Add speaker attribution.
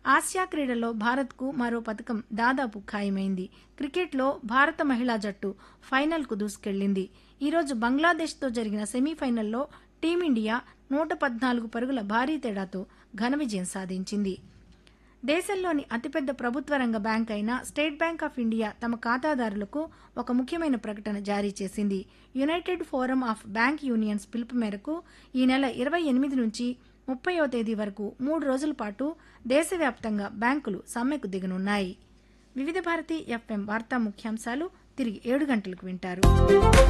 Speaker 1: Asia క్రీడల్లో భారత్కు మరో పథకం దాదాపు ఖాయమైంది క్రికెట్లో భారత మహిళా జట్టు ఫైనల్కు దూసుకెళ్లింది ఈరోజు బంగ్లాదేశ్తో జరిగిన సెమీఫైనల్లో టీమిండియా నూట పద్నాలుగు పరుగుల భారీ తేడాతో ఘన విజయం సాధించింది దేశంలోని అతిపెద్ద ప్రభుత్వ రంగ బ్యాంక్ అయిన స్టేట్ బ్యాంక్ ఆఫ్ ఇండియా తమ ఖాతాదారులకు ఒక ముఖ్యమైన ప్రకటన జారీ చేసింది United Forum of Bank Unions పిలుపు మేరకు ఈ నెల ఇరవై ఎనిమిది నుంచి ముప్పయో తేదీ వరకు మూడు రోజుల పాటు దేశవ్యాప్తంగా బ్యాంకులు సమ్మెకు దిగనున్నాయి వివిధ భారతి ఎఫ్ఎం వార్తా ముఖ్యాంశాలు తిరిగి ఏడు గంటలకు వింటారు